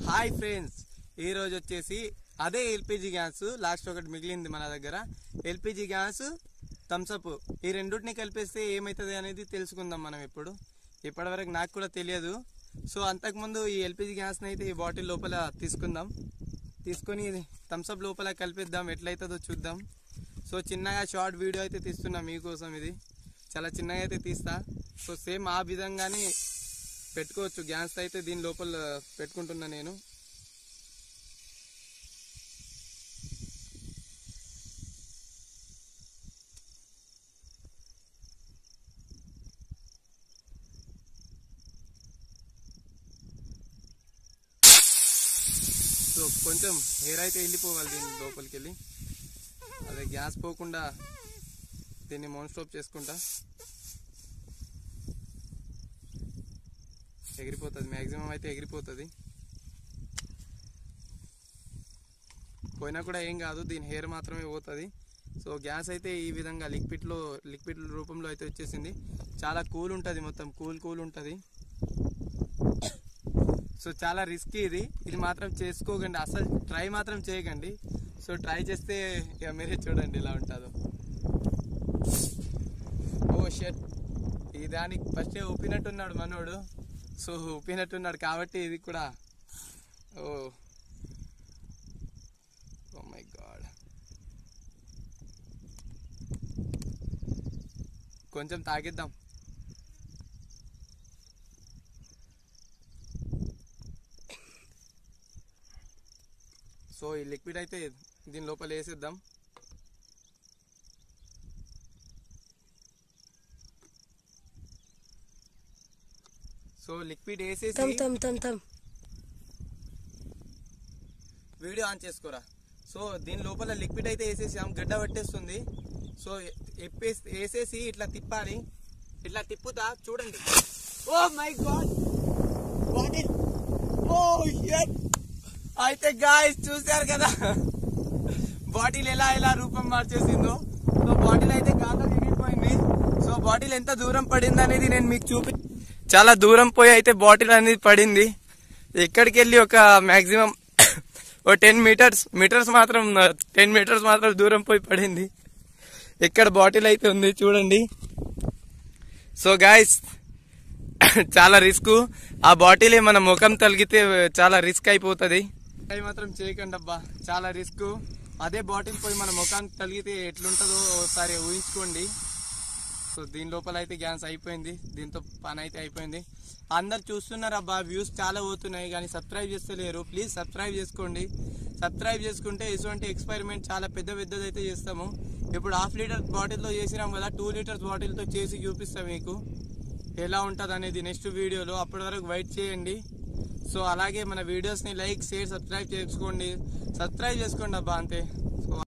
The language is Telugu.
హాయ్ ఫ్రెండ్స్ ఈ రోజు వచ్చేసి అదే ఎల్పిజి గ్యాస్ లాస్ట్ ఒకటి మిగిలింది మన దగ్గర ఎల్పిజి గ్యాస్ థమ్సప్ ఈ రెండింటిని కలిపేస్తే ఏమవుతుంది అనేది తెలుసుకుందాం మనం ఇప్పుడు ఇప్పటివరకు నాకు కూడా తెలియదు సో అంతకుముందు ఈ ఎల్పిజి గ్యాస్ని అయితే ఈ బాటిల్ లోపల తీసుకుందాం తీసుకొని థమ్సప్ లోపల కలిపిద్దాం ఎట్లయితుందో చూద్దాం సో చిన్నగా షార్ట్ వీడియో అయితే తీస్తున్నా మీకోసం ఇది చాలా చిన్నగా అయితే తీస్తా సో సేమ్ ఆ విధంగానే పెట్టుకోవచ్చు గ్యాస్ అయితే దీని లోపల పెట్టుకుంటున్నా నేను సో కొంచెం హెయిర్ అయితే వెళ్ళిపోవాలి దీని లోపలికి వెళ్ళి అదే గ్యాస్ పోకుండా దీన్ని మౌన్ స్టాప్ చేసుకుంటా ఎగిరిపోతుంది మ్యాక్సిమం అయితే ఎగిరిపోతుంది పోయినా కూడా ఏం కాదు దీని హెయిర్ మాత్రమే పోతుంది సో గ్యాస్ అయితే ఈ విధంగా లిక్విడ్లో లిక్విడ్ రూపంలో అయితే వచ్చేసింది చాలా కూల్ ఉంటుంది మొత్తం కూల్ కూల్ ఉంటుంది సో చాలా రిస్కీ ఇది ఇది మాత్రం చేసుకోకండి అసలు ట్రై మాత్రం చేయకండి సో ట్రై చేస్తే ఇక మీరే చూడండి ఇలా ఉంటుందో ఓ షర్ట్ ఈ దానికి ఫస్ట్ ఊపినట్టున్నాడు మనోడు సో ఊపినట్టున్నాడు కాబట్టి ఇది కూడా ఓ ఓ మై గాడ్ కొంచెం తాగిద్దాం సో ఈ లిక్విడ్ అయితే దీని లోపల వేసేద్దాం సో లిక్విడ్ వేసేసి తమ్ తమ్ తమ్ తమ్ వీడియో ఆన్ చేసుకోరా సో దీని లోపల లిక్విడ్ అయితే వేసేసాం గడ్డ పట్టేస్తుంది సో ఎప్పేసి వేసేసి ఇట్లా తిప్పాలి ఇట్లా తిప్పుతా చూడండి oh my god bottle oh shut అయితే గాయస్ చూశారు కదా బాటిల్ ఎలా ఎలా రూపం మార్చేసిందో సో బాటిల్ అయితే గాల్లో ఎగిరిపోయింది సో బాటిల్ ఎంత దూరం పడింది అనేది నేను మీకు చూపి చాలా దూరం పోయి అయితే బాటిల్ అనేది పడింది ఎక్కడికి వెళ్ళి ఒక మాక్సిమం ఓ టెన్ మీటర్స్ మీటర్స్ మాత్రం టెన్ మీటర్స్ మాత్రం దూరం పోయి పడింది ఇక్కడ బాటిల్ అయితే ఉంది చూడండి సో గాయస్ చాలా రిస్క్ ఆ బాటిల్ మన ముఖం తలిగితే చాలా రిస్క్ అయిపోతుంది అవి మాత్రం చేయకండి అబ్బా చాలా రిస్క్ అదే బాటిల్ పోయి మన ముఖానికి తలిగితే ఎట్లుంటుందో ఒకసారి ఊహించుకోండి సో దీని లోపల అయితే గ్యాస్ అయిపోయింది దీంతో పని అయితే అయిపోయింది అందరు చూస్తున్నారు అబ్బా వ్యూస్ చాలా పోతున్నాయి కానీ సబ్స్క్రైబ్ చేస్తలేరు ప్లీజ్ సబ్స్క్రైబ్ చేసుకోండి సబ్స్క్రైబ్ చేసుకుంటే ఇటువంటి ఎక్స్పెరిమెంట్ చాలా పెద్ద పెద్దది అయితే చేస్తాము ఇప్పుడు హాఫ్ లీటర్ బాటిల్తో చేసినాం కదా టూ లీటర్స్ బాటిల్తో చేసి చూపిస్తాం మీకు ఎలా ఉంటుంది అనేది నెక్స్ట్ వీడియోలో అప్పటి వరకు వెయిట్ చేయండి సో అలాగే మన వీడియోస్ని లైక్ షేర్ సబ్స్క్రైబ్ చేసుకోండి సబ్స్క్రైబ్ చేసుకోండి అబ్బా అంతే